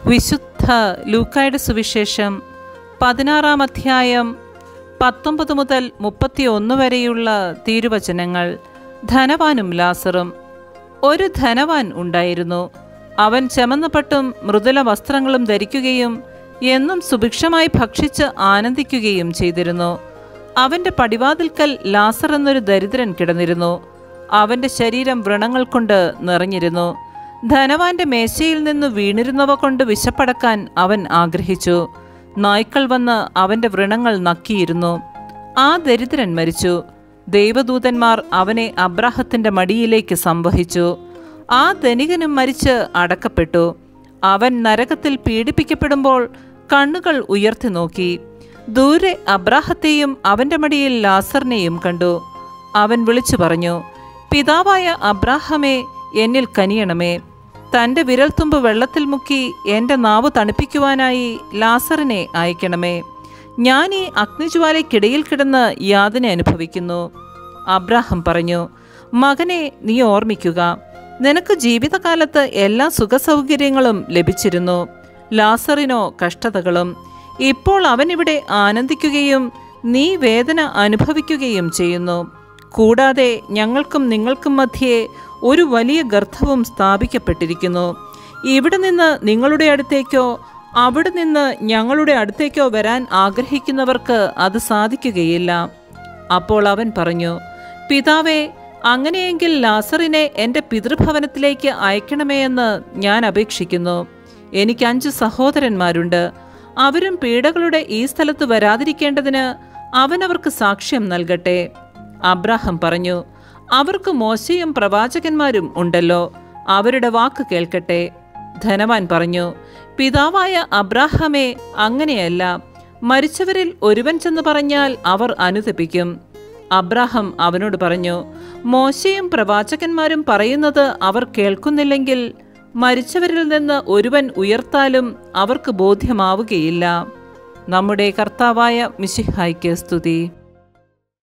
വിശുദ്ധ ലൂക്കായുടെ സുവിശേഷം പതിനാറാം അധ്യായം പത്തൊമ്പത് മുതൽ മുപ്പത്തിയൊന്ന് വരെയുള്ള തിരുവചനങ്ങൾ ധനവാനും ലാസറും ഒരു ധനവാൻ ഉണ്ടായിരുന്നു അവൻ ചെമന്നപ്പട്ടും മൃദുല വസ്ത്രങ്ങളും ധരിക്കുകയും എന്നും സുഭിക്ഷമായി ഭക്ഷിച്ച് ആനന്ദിക്കുകയും ചെയ്തിരുന്നു അവന്റെ പടിവാതിൽക്കൽ ലാസർ എന്നൊരു ദരിദ്രൻ കിടന്നിരുന്നു അവന്റെ ശരീരം വ്രണങ്ങൾ കൊണ്ട് നിറഞ്ഞിരുന്നു ധനവാന്റെ മേശയിൽ നിന്ന് വീണിരുന്നവ കൊണ്ട് വിശപ്പടക്കാൻ അവൻ ആഗ്രഹിച്ചു നായ്ക്കൾ വന്ന് അവന്റെ വ്രണങ്ങൾ നക്കിയിരുന്നു ആ ദരിദ്രൻ മരിച്ചു ദൈവദൂതന്മാർ അവനെ അബ്രാഹത്തിന്റെ മടിയിലേക്ക് സംവഹിച്ചു ആ ധനികനും മരിച്ച് അടക്കപ്പെട്ടു അവൻ നരകത്തിൽ പീഡിപ്പിക്കപ്പെടുമ്പോൾ കണ്ണുകൾ ഉയർത്തി നോക്കി ദൂരെ അബ്രാഹത്തെയും അവന്റെ മടിയിൽ ലാസറിനെയും കണ്ടു അവൻ വിളിച്ചു പറഞ്ഞു പിതാവായ അബ്രാഹമേ എന്നിൽ കനിയണമേ തൻ്റെ വിരൽത്തുമ്പ് വെള്ളത്തിൽ മുക്കി എൻ്റെ നാവ് തണുപ്പിക്കുവാനായി ലാസറിനെ അയക്കണമേ ഞാൻ ഈ അഗ്നിജ്വാലയ്ക്കിടയിൽ കിടന്ന് യാതന അനുഭവിക്കുന്നു അബ്രാഹം പറഞ്ഞു മകനെ നീ ഓർമ്മിക്കുക നിനക്ക് ജീവിതകാലത്ത് എല്ലാ സുഖസൗകര്യങ്ങളും ലഭിച്ചിരുന്നു ലാസറിനോ കഷ്ടതകളും ഇപ്പോൾ അവനിവിടെ ആനന്ദിക്കുകയും നീ വേദന അനുഭവിക്കുകയും ചെയ്യുന്നു കൂടാതെ ഞങ്ങൾക്കും നിങ്ങൾക്കും മധ്യേ ഒരു വലിയ ഗർത്തവും സ്ഥാപിക്കപ്പെട്ടിരിക്കുന്നു ഇവിടെ നിന്ന് നിങ്ങളുടെ അടുത്തേക്കോ അവിടെ നിന്ന് ഞങ്ങളുടെ അടുത്തേക്കോ വരാൻ ആഗ്രഹിക്കുന്നവർക്ക് അത് സാധിക്കുകയില്ല അപ്പോൾ അവൻ പറഞ്ഞു പിതാവേ അങ്ങനെയെങ്കിൽ ലാസറിനെ എൻ്റെ പിതൃഭവനത്തിലേക്ക് അയക്കണമേ എന്ന് ഞാൻ അപേക്ഷിക്കുന്നു എനിക്ക് അഞ്ച് സഹോദരന്മാരുണ്ട് അവരും പീഡകളുടെ ഈ സ്ഥലത്ത് വരാതിരിക്കേണ്ടതിന് അവനവർക്ക് സാക്ഷ്യം നൽകട്ടെ അബ്രാഹം പറഞ്ഞു അവർക്ക് മോശയും പ്രവാചകന്മാരും ഉണ്ടല്ലോ അവരുടെ വാക്ക് കേൾക്കട്ടെ ധനവാൻ പറഞ്ഞു പിതാവായ അബ്രാഹമേ അങ്ങനെയല്ല മരിച്ചവരിൽ ഒരുവൻ ചെന്ന് പറഞ്ഞാൽ അവർ അനുതപിക്കും അബ്രാഹം അവനോട് പറഞ്ഞു മോശയും പ്രവാചകന്മാരും പറയുന്നത് അവർ കേൾക്കുന്നില്ലെങ്കിൽ മരിച്ചവരിൽ നിന്ന് ഒരുവൻ ഉയർത്താലും അവർക്ക് ബോധ്യമാവുകയില്ല നമ്മുടെ കർത്താവായ മിശിഹായ്ക്ക് സ്തുതി